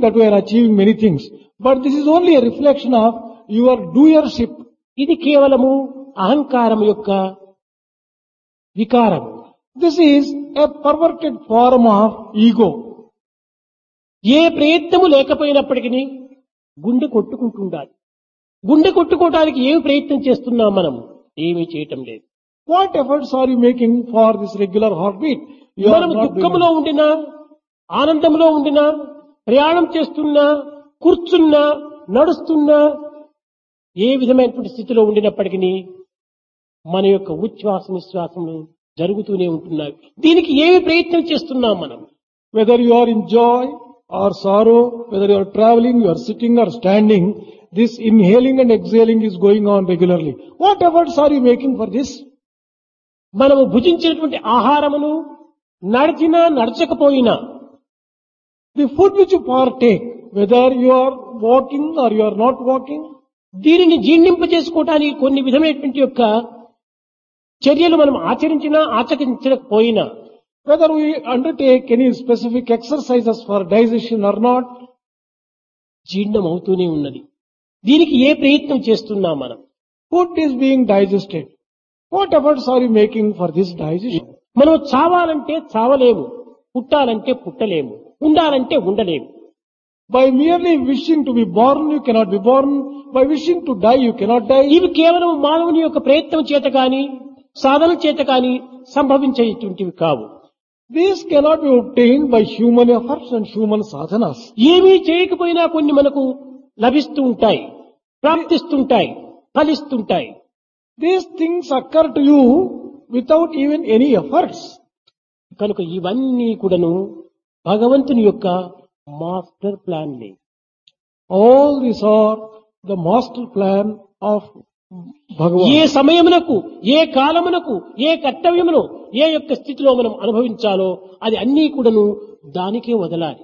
that we are achieving many things. But this is only a reflection of your doership. ఇది కేవలము అహంకారం యొక్క వికారం This is a perverted form of ego. ఏ ప్రయత్నము లేకపోయినప్పటికీ గుండె కొట్టుకుంటుండాలి గుండె కొట్టుకోవడానికి ఏమి ప్రయత్నం చేస్తున్నాం మనం ఏమీ చేయటం లేదు What efforts are you making for this regular heartbeat? You are మనం not doing దుఃఖంలో ఉండినా ఆనందంలో ఉండినా ప్రయాణం చేస్తున్నా కూర్చున్నా నడుస్తున్నా ఏ విధమైనటువంటి స్థితిలో ఉండినప్పటికీ మన యొక్క ఉచ్ఛ్వాస నిశ్వాసములు జరుగుతూనే ఉంటున్నాయి దీనికి ఏమి ప్రయత్నం చేస్తున్నాం మనం Whether you are in joy or sorrow, whether you are traveling, you are sitting or standing, this inhaling and exhaling is going on regularly. What efforts are you making for this? మనము భుజించినటువంటి ఆహారమును నడిచినా నడచకపోయినా The food which you partake, whether you are walking or you are not walking, దీనిని జీర్ణింపజేసుకోవటానికి కొన్ని విధమైనటువంటి యొక్క చర్యలు మనం ఆచరించినా ఆచరించకపోయినా whether we undertake any specific exercises for digestion or not, జీర్ణం అవుతూనే ఉన్నది దీనికి ఏ ప్రయత్నం చేస్తున్నాం మనం food is being digested. What efforts are you making for this digestion? మనం చావాలంటే చావలేము పుట్టాలంటే పుట్టలేము ఉండాలంటే ఉండలేము By merely wishing to be born, you cannot be born. By wishing to die, you cannot die. ఇవి కేవలం మానవుని యొక్క ప్రయత్నం చేత కాని సాధన చేత కాని సంభవించేటువంటివి కావు These cannot be obtained by human efforts and human sadhanas. ఏమీ చేయకపోయినా కొన్ని మనకు లభిస్తూ ఉంటాయి ప్రాప్తిస్తుంటాయి ఫలిస్తుంటాయి These things occur to you without even any efforts. కనుక ఇవన్నీ కూడాను భగవంతుని యొక్క మాస్టర్ ప్లాన్లే All these are the master plan of ఏ Bhagavan. సమయమునకు ఏ కాలమునకు ఏ కర్తవ్యమును ఏ యొక్క స్థితిలో మనం అనుభవించాలో అది అన్నీ కూడాను దానికే వదలాలి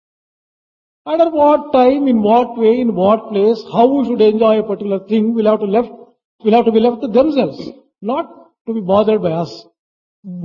Under what time, in what way, in what place, how we should enjoy a particular thing will have to left, will have to be left to themselves, not to be bothered by us.